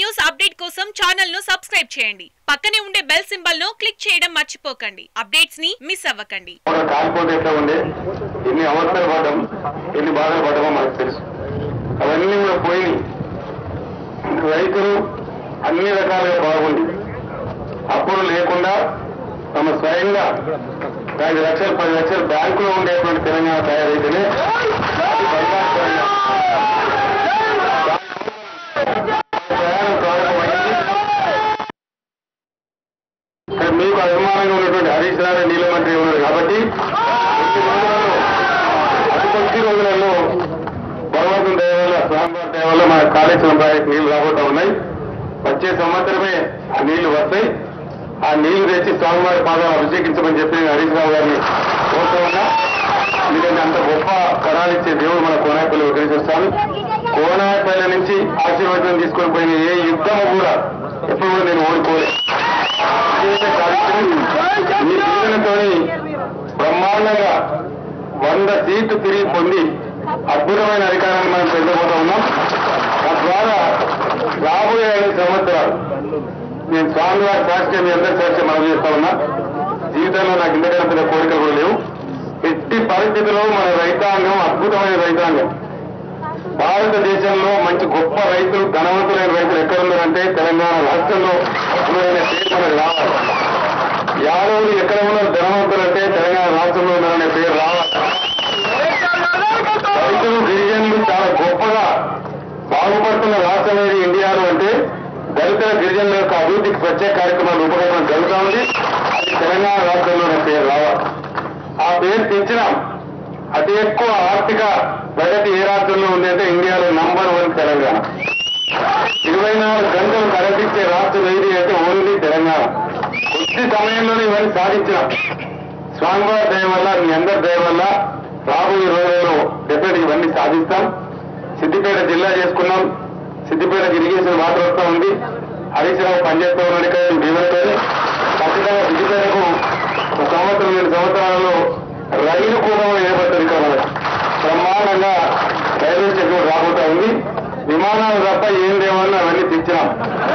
news update కోసం channel ను subscribe చేయండి పక్కనే ఉండే బెల్ సింబల్ ను క్లిక్ చేయడం మర్చిపోకండి అప్డేట్స్ ని మిస్ అవ్వకండి మన కాలిపోతే ఎట్లా ఉండే ఎన్ని అవస్థలు పడ్డాం ఎన్ని బాధలు పడ్డామో మనకు తెలుసు అవన్నీ కూడా పోయినాయి రైతులు అన్ని రకాలుగా బాగుంది అప్పులు లేకుండా తమ స్వయంగా ఐదు లక్షలు పది లక్షలు బ్యాంకులో ఉండేటువంటి తెలంగాణ తయారైతేనే అది బంగారు ప్రయాణం ప్రారంభమైంది ఇక్కడ మీకు అభిమానంగా ఉన్నటువంటి హరీష్ రావు నీళ్ళ మంత్రి ఉన్నారు కాబట్టి కొద్ది రోజులలో అతి కొద్ది రోజులలో భగవంతుని దయ వల్ల స్వామివారి దయ వల్ల మన కాళేశ్వరం ప్రాజెక్ట్ నీళ్లు రాబోతా ఉన్నాయి వచ్చే సంవత్సరమే ఆ నీళ్లు వస్తాయి ఆ నీళ్లు తెచ్చి స్వామివారి పాదాలు అభిషేకించమని చెప్పి నేను హరీష్ రావు గారిని కోరుతూ ఉన్నా ఎందుకంటే అంత గొప్ప వరాలు ఇచ్చే దేవుడు మన కోనాయపల్లి వెంకటేశ్వర స్వామి కోనాయపల్లి నుంచి ఆశీర్వచనం తీసుకొని పోయిన ఏ యుద్ధము కూడా ఎప్పుడు కూడా నేను ఓడిపోలేదు విజేత కార్యక్రమం ఈ దీవెనతోని బ్రహ్మాండంగా వంద సీట్లు తిరిగి పొంది అద్భుతమైన అధికారాన్ని మనం పొందబోతా ఉన్నాం తద్వారా రాబోయే ఐదు సంవత్సరాలు నేను స్వామివారి సాక్షి మీ అందరి సాక్షి మనం చేస్తా ఉన్నా జీవితంలో నాకు ఇంతకన్నా పెద్ద కోరికలు కూడా లేవు ఎట్టి పరిస్థితుల్లో మన రైతాంగం అద్భుతమైన రైతాంగం భారతదేశంలో మంచి గొప్ప రైతులు ధనవంతులైన రైతులు ఎక్కడ ఉన్నారంటే తెలంగాణ రాష్ట్రంలో ఉన్నారనే పేరు మనకు రావాలి యాదవులు ఎక్కడ ఉన్నారు ధనవంతులు అంటే తెలంగాణ రాష్ట్రంలో ఉన్నారనే పేరు రావాలి రైతులు గిరిజనులు చాలా గొప్పగా బాగుపడుతున్న రాష్ట్రం ఏది ఇండియాలో అంటే దళితుల గిరిజనుల యొక్క అభివృద్ధికి ప్రత్యేక కార్యక్రమాలు రూపకల్పన జరుగుతూ ఉంది అది తెలంగాణ రాష్ట్రంలోనే పేరు రావాలి ఆ పేరు తెచ్చినాం అతి ఎక్కువ ఆర్థిక ప్రగతి ఏ రాష్ట్రంలో ఉంది అంటే ఇండియాలో నంబర్ వన్ తెలంగాణ ఇరవై నాలుగు గంటలు కరెంట్ ఇచ్చే రాష్ట్రం ఏది అంటే ఓన్లీ తెలంగాణ కొద్ది సమయంలోనే ఇవన్నీ సాధించినాం స్వామివారి దయ వల్ల మీ అందరి దయ వల్ల రాబోయే రోజుల్లో డెఫినెట్ ఇవన్నీ సాధిస్తాం సిద్దిపేట జిల్లా చేసుకున్నాం సిద్దిపేట ఇరిగేషన్ వాటర్ వస్తూ ఉంది హరీష్ రావు పనిచేస్తూ ఉన్నాడు ఇక్కడ దీవెనతో ఖచ్చితంగా సిద్దిపేటకు ఒక సంవత్సరం రెండు సంవత్సరాలలో రైలు కూడా ఏర్పడుతుంది ఇక్కడ మనకు బ్రహ్మాండంగా రైల్వే స్టేషన్ రాబోతా ఉంది విమానాలు తప్ప ఏం లేవన్నా అవన్నీ తెచ్చినాం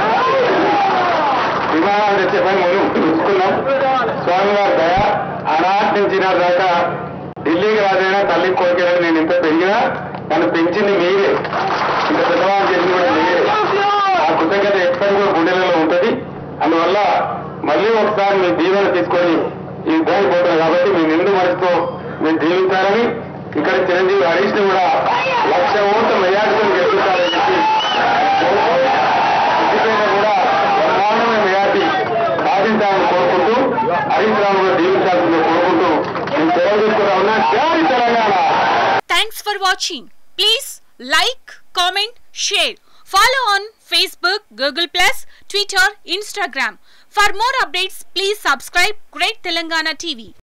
విమానాలు తెచ్చే పని మనం చూసుకున్నాం స్వామివారి దయ ఆనాటి నుంచి నా దాకా ఢిల్లీకి రాజైనా తల్లి కోరికలు నేను ఇంత పెరిగినా నన్ను పెంచింది మీరే ఇంత పెద్దవాళ్ళు చేసింది కూడా మీరే ఆ కృతజ్ఞత ఎప్పటికీ కూడా గుండెలలో ఉంటుంది అందువల్ల మళ్ళీ ఒకసారి మీ దీవెన తీసుకొని ఈ భూమి పోతారు కాబట్టి మీ నిండు మనసుతో మీరు దీవించాలని ఇక్కడ చిరంజీవి హరీష్ ని కూడా లక్ష ఓట్ల మెజార్టీని గెలుపుతారని చెప్పి సిద్దిపేట కూడా బ్రహ్మాండమైన మెజార్టీ సాధించాలని కోరుకుంటూ హరీష్ రావు కూడా దీవించాల్సిందిగా కోరుకుంటూ నేను సెలవు తీసుకుంటా ఉన్నా జై Telangana thanks for watching please like comment share follow on Facebook Google plus Twitter Instagram for more updates please subscribe great Telangana TV